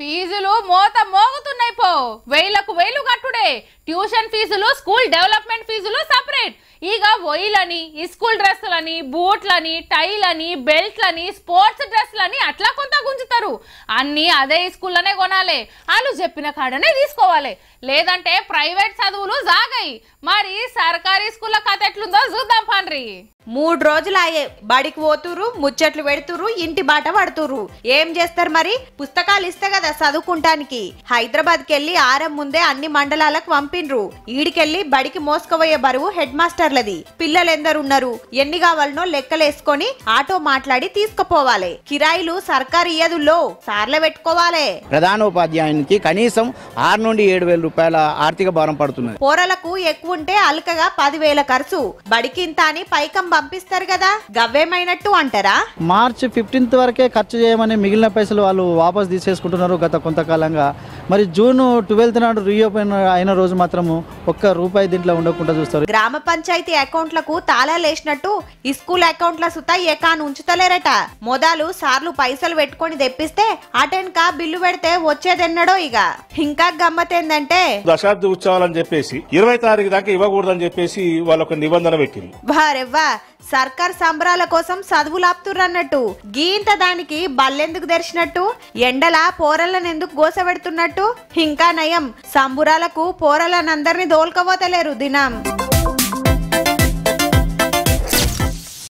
ఫీజులు మోత మోగుతున్నాయి పో వేలకు వేలు కట్టుడే ట్యూషన్ ఫీజులు స్కూల్ డెవలప్మెంట్ ఫీజులు సపరేట్ ఇక ఒయిలని ఈ స్కూల్ డ్రెస్సులని బూట్లని టైలని బెల్ట్లని స్పోర్ట్స్ డ్రెస్లని అట్లా కొంత గుంజుతారు అన్ని అదే స్కూల్లోనే కొనాలి వాళ్ళు చెప్పిన కాడనే తీసుకోవాలి లేదంటే ప్రైవేట్ చదువులు జాగాయి మరి సర్కారీ స్కూళ్ళ కథ ఎట్లుందో చూద్దాం పండ్రి మూడు రోజులు అయ్యే బడికి పోతురు ముచ్చట్లు పెడుతురు ఇంటి బాట పడుతురు ఏం చేస్తారు మరి పుస్తకాలు ఇస్తే కదా చదువుకుంటానికి హైదరాబాద్ కెళ్ళి ఆరం ముందే అన్ని మండలాలకు పంపిండ్రు ఈడికెళ్ళి బడికి మోసుకుపోయే బరువు హెడ్ మాస్టర్లది పిల్లలు ఎందరున్నారు ఎన్ని కావాలనో లెక్కలేసుకొని ఆటో మాట్లాడి తీసుకుపోవాలి కిరాయిలు సర్కారు ఇయ్యదుల్లో సార్ల పెట్టుకోవాలి ప్రధానోపాధ్యాయునికి కనీసం ఆరు నుండి ఏడు వేల రూపాయల ఆర్థిక భారం పడుతున్నది పోరలకు ఎక్కువ ఉంటే అలకగా పదివేల ఖర్చు బడికింత అని పైకం పంపిస్తారు కదా గవ్వేమైనట్టు అంటారా మార్చ్ ఫిఫ్టీన్త్ వరకే ఖర్చు చేయమని మిగిలిన పైసలు వాళ్ళు వాపస్ తీసేసుకుంటున్నారు గత కొంతకాలంగా మరి జూన్ ట్వెల్త్ నాడు రీఓపెన్ అయిన రోజు మాత్రము ఒక్క రూపాయి దీంట్లో ఉండకుండా చూస్తారు గ్రామ పంచాయతీ అకౌంట్లకు తాళాలేసినట్టు ఈ స్కూల్ అకౌంట్ల సుతా ఏకాను ఉంచుతలేరట మొదలు సార్లు పైసలు పెట్టుకొని తెప్పిస్తే అటెన్క బిల్లు పెడితే వచ్చేదెన్నడో ఇక ఇంకా గమ్మతేందంటే దశాబ్ది ఉత్సవాలని చెప్పేసి ఇరవై తారీఖు దాకా ఇవ్వకూడదని చెప్పేసి వాళ్ళు ఒక నిబంధన పెట్టింది వారెవ్వా సర్కార్ సంబరాల కోసం చదువులాపుతుర్రన్నట్టు గీంత దానికి బల్లెందుకు తెరిచినట్టు ఎండల పోరలను ఎందుకు గోసపెడుతున్నట్టు ఇంకా నయం సంబురాలకు పోరలనందరినీ దోల్కపోతలేరు దినం